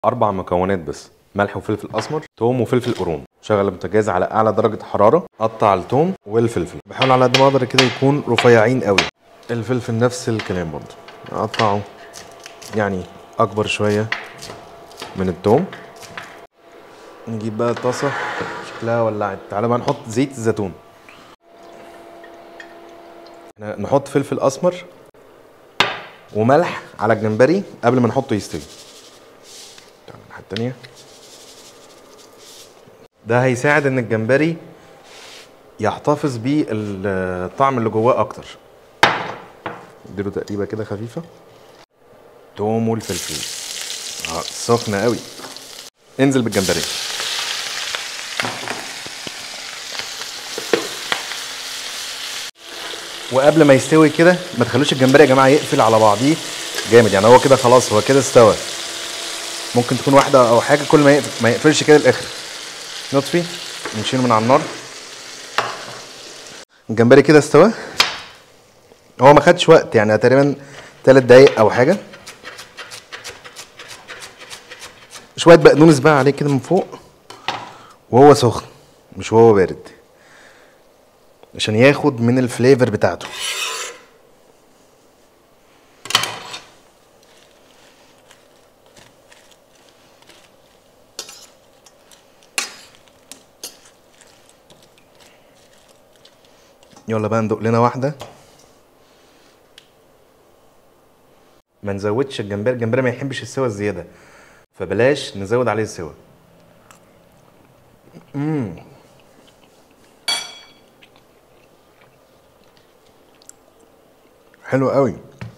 اربع مكونات بس ملح وفلفل اسمر توم وفلفل قرون شغل البوتاجاز على اعلى درجه حراره قطع التوم والفلفل بحاول على قد ما اقدر كده يكون رفيعين قوي الفلفل نفس الكلام برضه اقطعه يعني اكبر شويه من التوم نجيب بقى طاسه شكلها ولعت تعالى بقى نحط زيت الزيتون إحنا نحط فلفل اسمر وملح على الجمبري قبل ما نحطه يستوي تعالى الناحيه التانيه ده هيساعد ان الجمبري يحتفظ بيه الطعم اللي جواه اكتر اديله تقريبه كده خفيفه توم والفلفل اه سخنه قوي انزل بالجمبري وقبل ما يستوي كده ما تخلوش الجمبري يا جماعه يقفل على بعضيه جامد يعني هو كده خلاص هو كده استوى ممكن تكون واحده او حاجه كل ما يقفل ما يقفلش كده الاخر نطفي نشيله من على النار الجمبري كده استوى هو ما خدش وقت يعني تقريبا ثلاث دقايق او حاجه شويه بقدونس بقى عليه كده من فوق وهو سخن مش وهو بارد عشان ياخد من الفليفر بتاعته يلا بقى ندوق لنا واحده ما نزودش الجمبري الجمبري ما يحبش السوا الزياده فبلاش نزود عليه السوا امم حلو قوي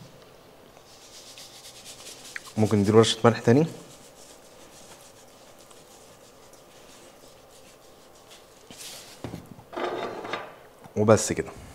ممكن نديله رشه ملح تاني وبس كده